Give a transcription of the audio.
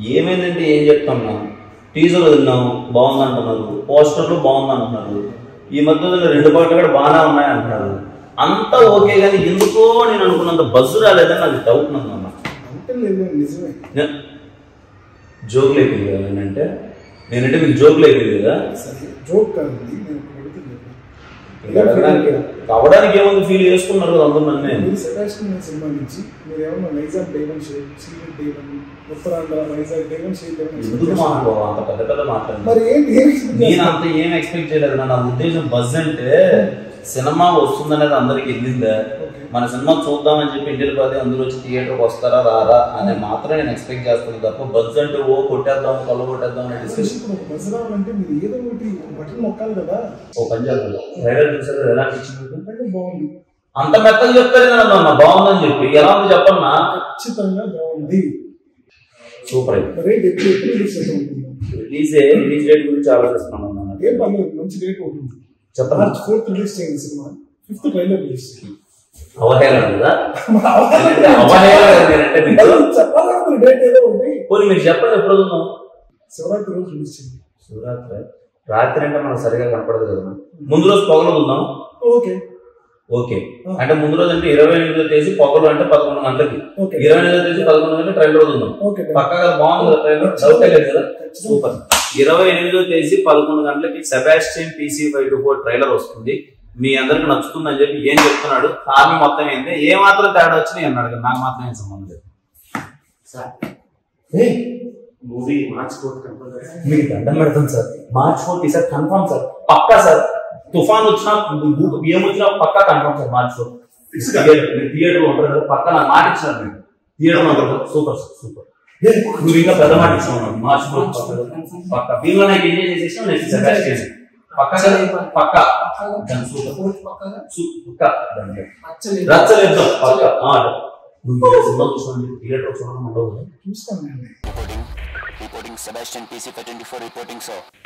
ఏమైందంటే ఏం చెప్తున్నా టీజర్ వదిలినాం బాగుంది అంటున్నారు పోస్టర్లు బాగుంది అంటున్నారు ఈ మధ్య వదిలిన రెండు పాటలు కూడా బాగానే ఉన్నాయి అంటున్నారు అంతా ఓకే కానీ ఎందుకో నేను అనుకున్నంత బస్సు రాలేదని నాకు డౌట్ ఉందన్న అంటే లేదు నిజమే జోకులు అయిపోయింది కదా నేనంటే నేనంటే మీకు జోకులు అయిపోయింది కదా సరే జోక్ కాదండి నేను ఒక అడుగుతుంది ఇంకా అడగడానికి అవ్వడానికి ఏముంది ఫీల్ చేసుకున్నారు కదా అందరూ నన్నే మీరు సెబాస్టియన్ సినిమా నుంచి మీరు ఏమన్నా Nizam day one share ceded day one Uttarandhra Vizag day one share ఎందుకు మాట్లాడు అంత పెద్ద పెద్ద మాట్లాడు మరి ఏంటి ఏం expect నేను చేస్తారు? అంత ఏం ఎక్స్పెక్ట్ చేయలేదు నా ఉద్దేశం బజ్ అంటే సినిమా వస్తుందనేది అందరికి వెళ్ళిందా మన సినిమా చూద్దామని చెప్పి ఇంటికి పోతే అందరూ వచ్చి థియేటర్కి వస్తారా రారా అని మాత్రం నేను ఎక్స్పెక్ట్ చేస్తాను తప్ప బజ్ అంటే ఓ కొట్టేద్దాం కళ్ళ కొట్టేద్దాం అనే డిస్కషన్ ఇప్పుడు ఒక బజ్ రావాలంటే మీరు ఏదో ఒకటి ఒక బటన్ నొక్కాలి కదా ఓ పని చేద్దాం ట్రైలర్ చూసారు కదా, ఎలా అనిపించింది మీకు? అంటే బాగుంది అంత మెత్తగా చెప్తారు కదా అన్న బాగుందని చెప్పి ఎలా ఉంది చెప్పన్నా ఖచ్చితంగా బాగుంది సూపర్ అయితే రేట్ ఎప్పుడు ఎప్పుడు రిలీజ్ అవుతూ ఉంటుంది రిలీజ్ రిలీజ్ డేట్ గురించి ఆలోచిస్తున్నాను అన్న. ఏం పర్లేదు మంచి రేట్ ఉంటుంది చెప్పనా మార్చ్ ఫోర్త్ రిలీజ్ చేయండి సినిమా ఫిఫ్త్ ట్రైలర్ రిలీజ్ చేయండి అవహేళన కదా నేనంటే అవహేళన నేనంటే మీకు చెప్పాలి కదా మరి డేట్ ఏదో ఒకటి పోనీ మీరు చెప్పండి ఎప్పుడు వదులుదాం శివరాత్రి రోజు రిలీజ్ చేయండి శివరాత్రి రాత్రి అంటే మనకు సరిగా కనపడదు కదా ముందు రోజు పొగలు ఉందాం ఓకే ఓకే అంటే ముందు రోజు అంటే ఇరవై ఎనిమిదో తేదీ పొగలు అంటే పదకొండు గంటలకి ఓకే ఇరవై ఎనిమిదో తేదీ పదకొండు గంటలకి ట్రైలర్ వదులుదాం ఓకే పక్కగా బాగుంది కదా ట్రైలర్ డౌటే లేదు కదా సూపర్ ఇరవై ఎనిమిదో తేదీ పదకొండు గంటలకి Sebastian PC five two four trailer వస్తుంది మీ అందరికి నచ్చుతుందని చెప్పి ఏం చెప్తున్నాడు హామీ మొత్తం ఏంటి ఏ మాత్రం తేడా వచ్చినాయి అన్నాడు కదా, నాకు మాత్రం ఏం సంబంధం లేదు sir movie March fourth compulsory మీకు దండం పెడతాం sir March fourth sir confirm sir పక్కా సార్ తుఫాన్ వచ్చినా భూ- ఏం వచ్చినా పక్కా confirm sir March fourth theatre ఉంటారు కదా పక్కా నాకు మాట ఇచ్చినారు మీరు థియేటర్ ఉంటారు కదా సూపర్ సార్ సూపర్ నువ్వు ఇంకా పెద్ద మాట ఇచ్చినావు మార్చ్ ఫోర్త్ పక్క దీనిలో నాకు ఎంజాయ్ చేసేసిన నెక్స్ట్ సెబాస్టియన్ పక్కా సార్ పక్కా దాని సూపర్ సూ- పక్కా దాని రచ్చలేదు పక్కా ఆ, నువ్వు ఏ సినిమా చూసినా థియేటర్ చూడడం ఉండవు కదా చూస్తాను నేను Reporting, reporting Sebastian PC for 24 reporting, sir.